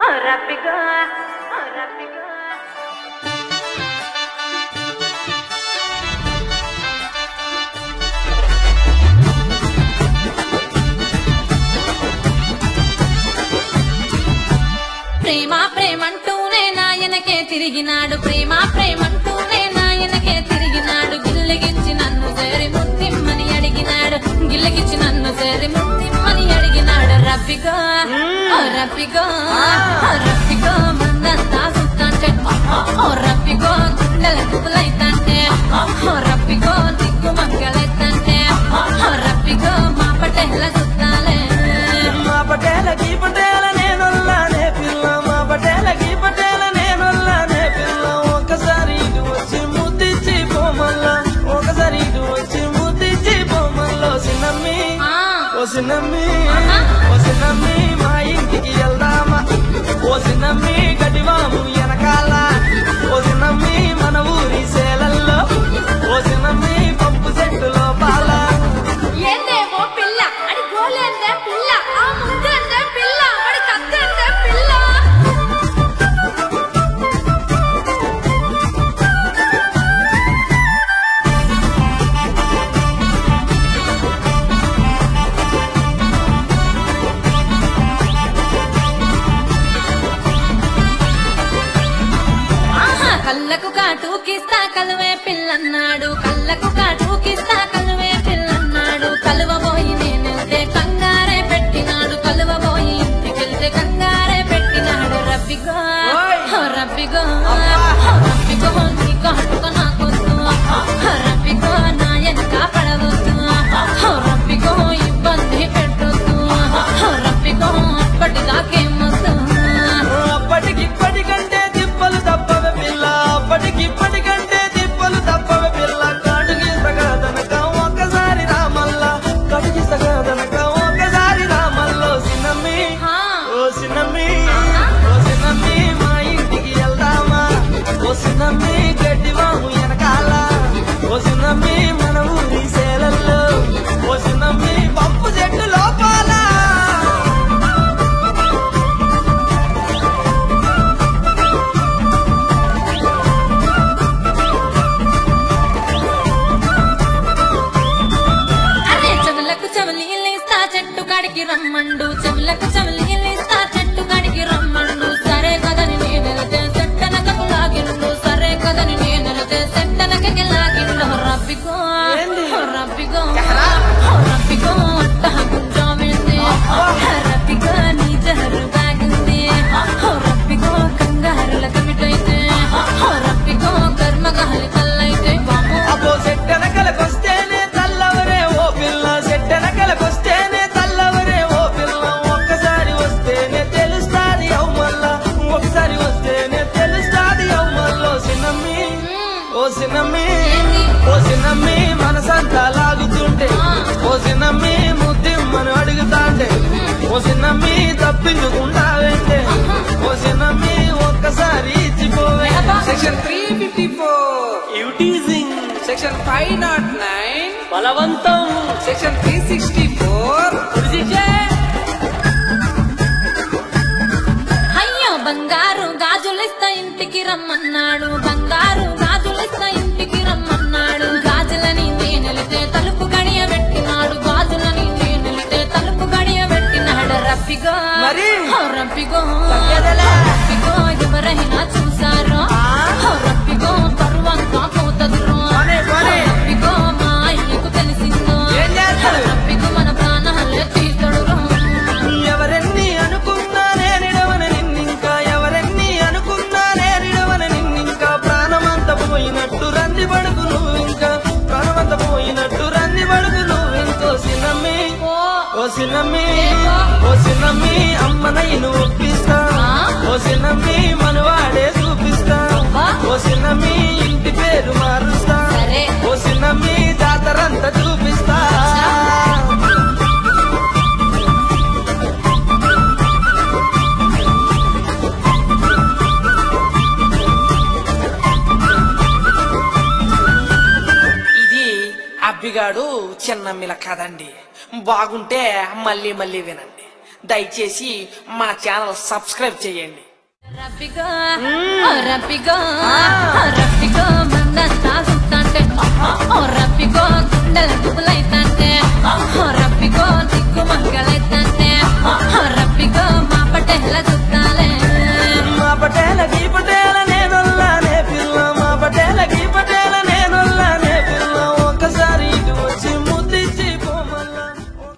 రబ్బిగా రబ్బిగా ప్రేమ ప్రేమంటూనే నాయనకే తిరిగినాడు ప్రేమ ప్రేమంటూనే నాయనకే తిరిగినాడు గిల్లగిచ్చి నన్ను చేరి ముత్తిమ్మని అడిగినాడు గిల్లగిచ్చి నన్ను చేరి ముత్తిమ్మని అడిగినాడు రబ్బిగో ఓ రబ్బిగో ఓ రబ్బిగో మందంతా సుత్తంటే ఓ రబ్బిగో గుండెల కుదులైతంటే ఓ రబ్బిగో దిక్కు మంగళైతంటే ఓ రబ్బిగో మా పటేల సుత్తాలే మా పటేలకి పటేల నేనొల్లానే పిల్ల మా పటేలకి పటేల నేనొల్లానే పిల్ల ఒకసారి ఇటు వచ్చి ముద్దిచ్చి పోమల్లా ఒకసారి ఇటు వచ్చి ముద్దిచ్చి పోమల్లో సిన్నమ్మి ఆ. ఓ సిన్నమ్మి ఓ సిన్నమ్మి మా ఇంటికి వెళ్దామా ఓ సిన్నమ్మి గడివాము వెనకాల ఓ సిన్నమ్మి మన ఊరి సేలల్లో ఓ సిన్నమ్మి పప్పు చెట్టులో పాల ఏందేమో పిల్ల అడి గోలేందే పిల్ల ఆ ముందేందే పిల్ల అడి కత్తేందే పిల్ల ఆహా కళ్ళకు కాటుకిస్తా కలువే పిల్లన్నాడు కళ్ళకు కాటుకిస్తా కలువే పిల్లన్నాడు కలువబోయి నేనెళ్తే కంగారే పెట్టినాడు కలువబోయి ఇంటికెళ్తే కంగారే పెట్టినాడు రబ్బిగో ఓయ్. ఓ రబ్బిగో ఓ రబ్బిగో నీ కాటుక నాకొద్దు ఓ రబ్బిగో నా వెనక పడవద్దు ఓ రబ్బిగో ఇబ్బంది పెట్టొద్దు ఓ రబ్బిగో అప్పటిదాకేమొద్దు అప్పటికిప్పటికంటే తిప్పలు తప్పవే పిల్ల అప్పటికిప్పటికంటే తిప్పలు తప్పవే పిల్ల కాటుకి సగదనక ఒక్కసారి రామల్ల కటికి సగదనక ఒక్కసారి రామల్లో సిన్నమ్మి ఆ. ఓ సిన్నమ్మి ఓ సిన్నమ్మి మా ఇంటికి వెళ్దామా ఓ సిన్నమ్మి గడ్డి వాము వెనకాల ఓ సిన్నమ్మి మన ఊరి సేలల్లో ఓ సిన్నమ్మి పప్పు చెట్టు లోపాల అరే చెవులకు చెవులీలిస్తా చెట్టు కాడికి రమ్మండు చెవులకు చెవులీలిస్తా చెట్టు కాడికి రమ్మండు సరే కదని నేనెలితే సెట్టనకకు లాగిండు సరే కదని నేనెలితే సెట్టనకకి లాగిండు రబ్బిగో ఏంది? రబ్బిగో రబ్బిగో అట్ట గుంజామింది రబ్బిగో నీ జహరు తాగింది రబ్బిగో కంగారుల కమిటైతే రబ్బిగో కర్మగాలి తల్లైతే బాము అబ్బో సెట్టెనకలకొస్తేనే తల్లవరే ఓ పిల్ల సెట్టెనకలకొస్తేనే తల్లవరే ఓ పిల్ల ఒక్కసారి వస్తేనే తెలుస్తాది అవు మళ్ళా ఒకసారి వస్తేనే తెలుస్తాది అవు మళ్ళో సిన్నమ్మి ఓ సిన్నమ్మి ఓ సిన్నమ్మి మనసంతా లాగుతుంటే ఓ సిన్నమ్మి ముద్దిమ్మను అడుగుతాంటే ఓ సిన్నమ్మి తప్పించుకుంటావేంటే ఓ సిన్నమ్మి ఒక్కసారి ఇచ్చిపోవే సెక్షన్ త్రీ ఫిఫ్టీ ఫోర్ యూటీజింగ్ సెక్షన్ ఫైవ్ నాట్ నైన్ బలవంతం సెక్షన్ త్రీ సిక్స్టీ ఫోర్ అయ్యో బంగారు గాజులిస్తా ఇంటికి రమ్మన్నాడు బంగారు గాజులిస్తా ఇంటికి రమ్మన్నాడు గాజులని నేనెలితే తలుపు గడియ పెట్టినాడు గాజులని నేనెలితే తలుపు గడియ పెట్టినాడు రప్పిగో మరి? ఓ రప్పిగో తగ్గేదేలే. రప్పిగో ఎవరైనా చూసారో ఓ రప్పిగో పరువంతా పోతదురో పోనీ, పోనీ. ఓ రప్పిగో మా అయ్యకు తెలిసిందో ఏం చేస్తాడు? రప్పిగో మన ప్రాణాలే తీసడురో ఎవరెన్ని అనుకున్నా నేనిడవన నిన్నింకా ఎవరెన్ని అనుకున్నా నేనిడవన నిన్నింకా ప్రాణమంత పోయినట్టు రంది పడుకు నువ్వు ఇంకా ప్రాణమంత పోయినట్టు రంది పడుకు నువ్వు ఇంకో సిన్నమ్మి ఓ ఓ సిన్నమ్మి ఓ సిన్నమ్మి అమ్మనయ్యను ఒప్పిస్తా ఓ సిన్నమ్మి మనవాడే చూపిస్తా ఓ సిన్నమ్మి ఇంటి పేరు మారుస్తా సరే. ఓ సిన్నమ్మి జాతరంతా చూపిస్తా ఇది అబ్బిగాడు చిన్నమ్మిల కదండి బాగుంటే మళ్ళీ మళ్ళీ వినండి దయచేసి మా ఛానల్ సబ్స్క్రైబ్ చేయండి రబ్బిగా రబ్బిగా రబ్బిగా